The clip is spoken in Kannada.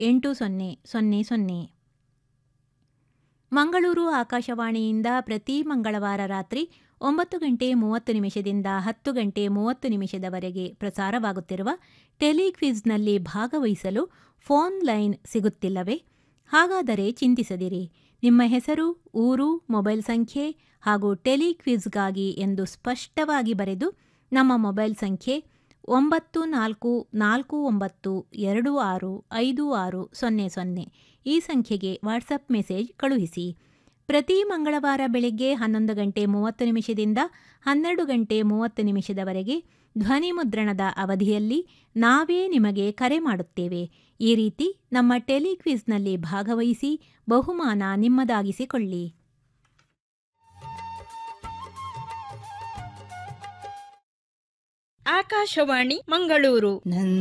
ಎಂಟು ಸೊನ್ನೆ ಸೊನ್ನೆ ಸೊನ್ನೆ ಮಂಗಳೂರು ಆಕಾಶವಾಣಿಯಿಂದ ಪ್ರತಿ ಮಂಗಳವಾರ ರಾತ್ರಿ ಒಂಬತ್ತು ಗಂಟೆ ಮೂವತ್ತು ನಿಮಿಷದಿಂದ ಹತ್ತು ಗಂಟೆ ಮೂವತ್ತು ನಿಮಿಷದವರೆಗೆ ಪ್ರಸಾರವಾಗುತ್ತಿರುವ ಟೆಲಿಕ್ವಿಜ್ನಲ್ಲಿ ಭಾಗವಹಿಸಲು ಫೋನ್ ಲೈನ್ ಸಿಗುತ್ತಿಲ್ಲವೇ ಹಾಗಾದರೆ ಚಿಂತಿಸದಿರಿ ನಿಮ್ಮ ಹೆಸರು ಊರು ಮೊಬೈಲ್ ಸಂಖ್ಯೆ ಹಾಗೂ ಟೆಲಿಕ್ವಿಜ್ಗಾಗಿ ಎಂದು ಸ್ಪಷ್ಟವಾಗಿ ಬರೆದು ನಮ್ಮ ಮೊಬೈಲ್ ಸಂಖ್ಯೆ ಒಂಬತ್ತು ನಾಲ್ಕು ನಾಲ್ಕು ಒಂಬತ್ತು ಎರಡು ಆರು ಐದು ಆರು ಸೊನ್ನೆ ಸೊನ್ನೆ ಈ ಸಂಖ್ಯೆಗೆ ವಾಟ್ಸಪ್ ಮೆಸೇಜ್ ಕಳುಹಿಸಿ ಪ್ರತಿ ಮಂಗಳವಾರ ಬೆಳಗ್ಗೆ ಹನ್ನೊಂದು ಗಂಟೆ ಮೂವತ್ತು ನಿಮಿಷದಿಂದ ಹನ್ನೆರಡು ಗಂಟೆ ಮೂವತ್ತು ನಿಮಿಷದವರೆಗೆ ಧ್ವನಿ ಮುದ್ರಣದ ಅವಧಿಯಲ್ಲಿ ನಾವೇ ನಿಮಗೆ ಕರೆ ಮಾಡುತ್ತೇವೆ ಈ ರೀತಿ ನಮ್ಮ ಟೆಲಿಕ್ವಿಜ್ನಲ್ಲಿ ಭಾಗವಹಿಸಿ ಬಹುಮಾನ ನಿಮ್ಮದಾಗಿಸಿಕೊಳ್ಳಿ ಆಕಾಶವಾಣಿ ಮಂಗಳೂರು